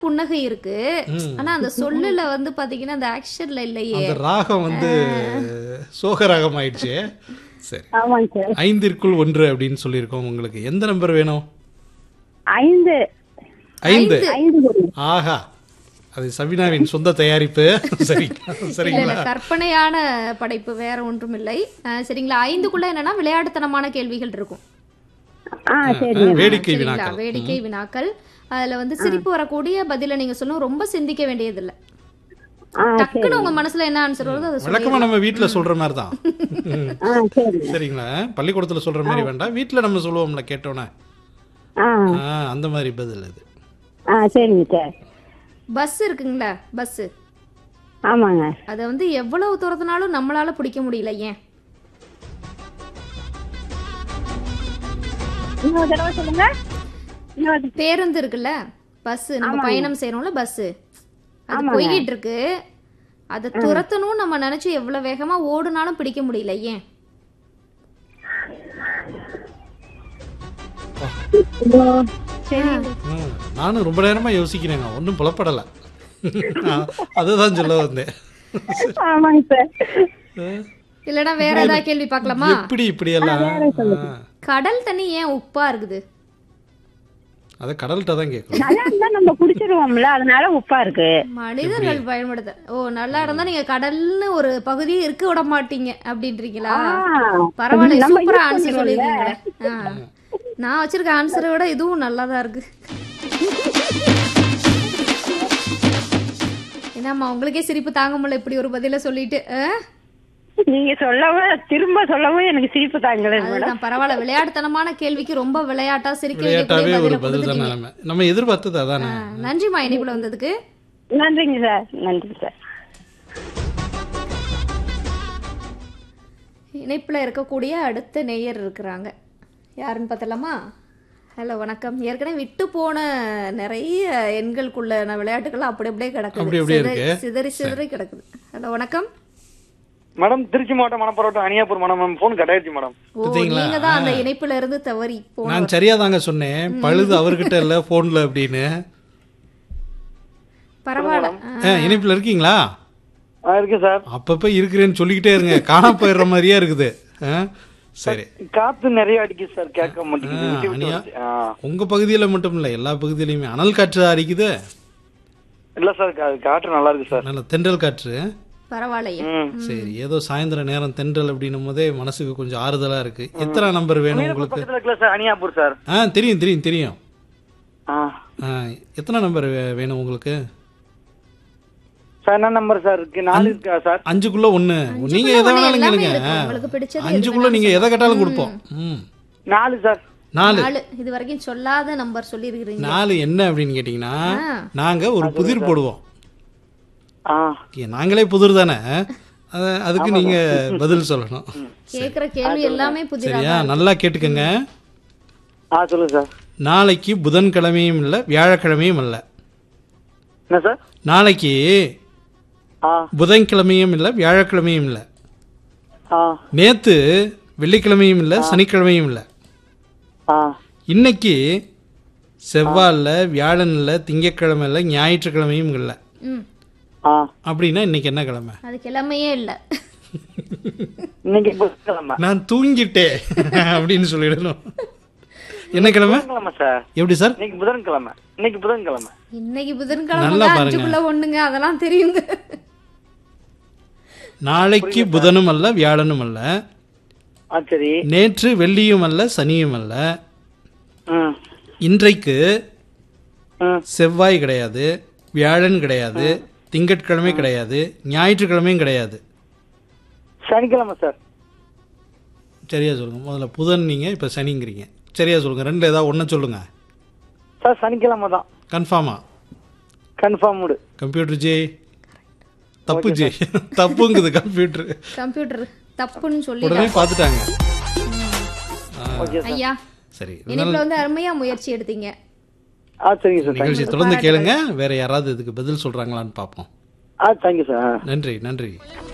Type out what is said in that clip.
புன்னகை இருக்கு ம். ஆனா அந்த சொல்லுல வந்து பாத்தீங்கன்னா அந்த ஆக்ஷன்ல இல்லையே அந்த ராகம் வந்து சோக ராகம் ஆயிடுச்சு சரி ஆமாங்க சார் ஐந்திற்குள் ஒன்று அப்படின்னு சொல்லியிருக்கோம் உங்களுக்கு எந்த நம்பர் வேணும் ஐந்து ஐந்து ஐந்து வரும். ஆஹா அது சபினாவின் சொந்த தயாரிப்பு சரி இல்ல இல்ல சரிங்களா கற்பனையான படைப்பு வேற ஒன்றும் இல்லை அஹ், சரிங்களா ஐந்துக்குள்ள என்னன்னா விளையாட்டுத்தனமான கேள்விகள் இருக்கும் ஆ சரி வேடிக்கை சரிங்களா வினாக்கள் வேடிக்கை வினாக்கள் அதுல வந்து சிரிப்பு வரக்கூடிய பதில நீங்க சொல்லணும் ரொம்ப சிந்திக்க வேண்டியது இல்ல ஆ சரி டக்குன்னு உங்க மனசுல என்ன ஆன்சர் வருதோ அதை சொல்லி வழக்கமா நம்ம வீட்ல சொல்ற மாதிரி தான் ஆ சரி சரிங்களா பள்ளிக்கூடத்துல சொல்ற மாதிரி வேண்டாம் வீட்ல நம்ம சொல்லுவோம்ல கேட்டோன்னே ஆ ஆ, அந்த மாதிரி பதில் அது ஆ சரிங்க சார் பஸ் இருக்குங்களா பஸ் ஆமாங்க அதை வந்து எவ்வளவு தூரத்தினாலும் நம்மளால பிடிக்க முடியல ஏன் இன்னொரு தடவை சொல்லுங்க இன்னொரு பேருந்து இருக்குல்ல பஸ் நம்ம பயணம் செய்யறோம்ல பஸ் அது போய்கிட்டு இருக்கு அதை துரத்தணும் நம்ம நினைச்சு எவ்வளவு வேகமா ஓடுனாலும் பிடிக்க முடியல ஏன் இதோ, சரி ம், நானும் ரொம்ப நேரமா யோசிக்கிறேங்க ஒன்றும் புலப்படலை அதுதான் சொல்ல வந்தேன் ஆமாங்க சார் இல்லனா வேற ஏதாவது கேள்வி பார்க்கலாமா எப்படி இப்படி எல்லாம் ஆ, கடல் தண்ணி ஏன் உப்பா இருக்குது அதை கடல்கிட்ட தான் கேட்கணும் நல்லா இருந்தா நம்ம குடிச்சிருவோம்ல அதனால உப்பா இருக்கு மனிதர்கள் பயன்படுத்த ஓ நல்லா இருந்தா நீங்க கடல்னு ஒரு பகுதியே இருக்க விட மாட்டீங்க அப்படின்றீங்களா ஆ, பரவாயில்ல நம்ம சூப்பரா use ஆன்சர் பண்ணிடுவோம்ல. சொல்லிருக்கீங்களே ஆ. நான் வச்சிருக்க ஆன்சரை விட இதுவும் நல்லாதான் இருக்கு என்னம்மா உங்களுக்கே சிரிப்பு தாங்க முடியல இப்படி ஒரு பதில சொல்லிட்டு ஆ? நீங்க சொல்லவும் திரும்ப சொல்லவும் எனக்கு சிரிப்பு தாங்கல மேடம் அதுதான் பரவாயில்ல விளையாட்டுத்தனமான கேள்விக்கு ரொம்ப விளையாட்டா சிரிக்க விளையாட்டாவே வைக்கக்கூடிய ஒரு பதில பதில் தான் கொடுத்துட்டீங்க நிலைமை நம்ம எதிர்பார்த்தது அதானே ஆ, நன்றிம்மா இனிப்புல வந்ததுக்கு நன்றிங்க சார் நன்றி சார் இணைப்புல இருக்கக்கூடிய அடுத்த நேயர் இருக்கிறாங்க யாருன்னு பார்த்தலாமா ஹலோ வணக்கம் ஏற்கனவே விட்டு போன நிறைய எண்களுக்குள்ள விளையாட்டுகள்லாம் அப்படி அப்படியே கிடக்குது அப்படி அப்படியே சிதறி- இருக்கு. சிதறி சிதறி கிடக்குது ஹலோ வணக்கம் மேடம் திருச்சி மாவட்டம் மணப்பரோட்டம் அணியாப்பூர் மடம் ஃபோன் கட் ஆயிடுச்சு மேடம் ஓ நீங்க தான் அந்த இணைப்புல இருந்து தவறி போன நான் சரியா தாங்க சொன்னேன் பழுது அவர்கிட்ட இல்ல போன்ல அப்படின்னு பரவாயில்ல ஆ, ஆ, இணைப்புல இருக்கீங்களா ஆ இருக்கு சார் அப்பப்ப இருக்கிறேன்னு சொல்லிக்கிட்டே இருங்க காணாம போயிடுற மாதிரியே இருக்குது ஆ, சரி காத்து நிறைய அடிக்குது சார் கேட்க மாட்டேங்குது ஆ, விட்டு விட்டு அணியா. வருது. ஆ. உங்க பகுதியில மட்டும் இல்ல எல்லா பகுதியிலயுமே அனல் காற்று அடிக்குது இல்ல சார் கா- காற்று நல்லா இருக்கு சார் நல்ல தென்றல் காற்று பரவாயில்லையே ம் சரி ஏதோ சாயந்தர நேரம் தென்றல் அப்படின்னும் போதே மனசுக்கு கொஞ்சம் ஆறுதலா இருக்கு எத்தனை நம்பர் வேணும் உங்களுக்கு பக்கத்துல இருக்குல்ல சார் அணியாப்பூர் சார் ஆ தெரியும் தெரியும் தெரியும் ஆ ஆ, எத்தனை நம்பர் வே- வேணும் உங்களுக்கு சார் என்ன நம்பர் சார் இருக்கு நாலு இருக்கா சார் அஞ்சுக்குள்ள ஒண்ணு நீங்க எதை ஒண்ணு வேணாலும் எல்லாமே கேளுங்க இருக்கு. உங்களுக்கு பிடிச்சது எது அஞ்சுக்குள்ள நீங்க எதை கேட்டாலும் கொடுப்போம் ம் நாலு சார் நாலு நாலு இது வரைக்கும் சொல்லாத நம்பர் சொல்லி இருக்கிறீங்க நாலு என்ன அப்படின்னு கேட்டீங்கன்னா ஆ. நாங்க ஒரு புதிர் போடுவோம் ஆ ஏ, நாங்களே புதிர் தானே அத- அதுக்கு நீங்க பதில் சொல்லணும் கேக்குற கேள்வி எல்லாமே புதிரா சரியா நல்லா கேட்டுக்கங்க ஆ சொல்லுங்க சார் நாளைக்கு புதன்கிழமையும் இல்லை வியாழக்கிழமையும் இல்லை என்ன சார் நாளைக்கு ஆ புதன்கிழமையும் இல்லை வியாழக்கிழமையும் இல்லை ஆ நேத்து வெள்ளிக்கிழமையும் இல்லை சனிக்கிழமையும் இல்லை ஆ இன்னைக்கு செவ்வாய் இல்லை வியாழன் இல்லை திங்கட்கிழமை இல்லை ஞாயிற்றுக்கிழமையும் இல்லை ம் ஆ அப்படின்னா இன்னைக்கு என்ன கிழமை அது கிழமையே இல்ல இன்னைக்கு புதன்கிழமை நான் தூங்கிட்டேன் அப்படின்னு சொல்லிடணும் என்ன கிழமை புதன்கிழமை சார் எப்படி சார் இன்னைக்கு புதன்கிழமை இன்னைக்கு புதன்கிழமை இன்னைக்கு நல்லா புதன்கிழமை பாருங்க. அஞ்சுக்குள்ள ஒண்ணுங்க அதெல்லாம் தெரியுங்க நாளைக்கு புதனும் அல்ல வியாழனும் அல்ல ஆ சரி நேற்று வெள்ளியும் அல்ல சனியும் அல்ல ம் இன்றைக்கு ம் செவ்வாய் கிடையாது வியாழன் கிடையாது திங்கட்கிழமை கிடையாது ஞாயிற்றுக்கிழமையும் கிடையாது சனிக்கிழமை சார் சரியா சொல்லுங்க முதல்ல புதன் நீங்க இப்ப சனிங்கிறீங்க சரியா சொல்லுங்க ரெண்டு ஏதாவது ஒண்ணு சொல்லுங்க சார் சனிக்கிழமை தான் கன்ஃபார்மா கன்ஃபார்ம்டு கம்ப்யூட்டர் ஜே தப்பு ஜே தப்புங்குது கம்ப்யூட்டர் கம்ப்யூட்டர் தப்புன்னு சொல்லி உடனே பார்த்துட்டாங்க ஓகே சார் ஐயா சரி இனிப்புல வந்து அருமையா முயற்சி எடுத்தீங்க ஆ சரிங்க சார் நிகழ்ச்சி தொடர்ந்து கேளுங்க வேற யாராவது இதுக்கு பதில் சொல்றாங்களான்னு பார்ப்போம் ஆ தேங்க்யூ சார் ஆ நன்றி நன்றி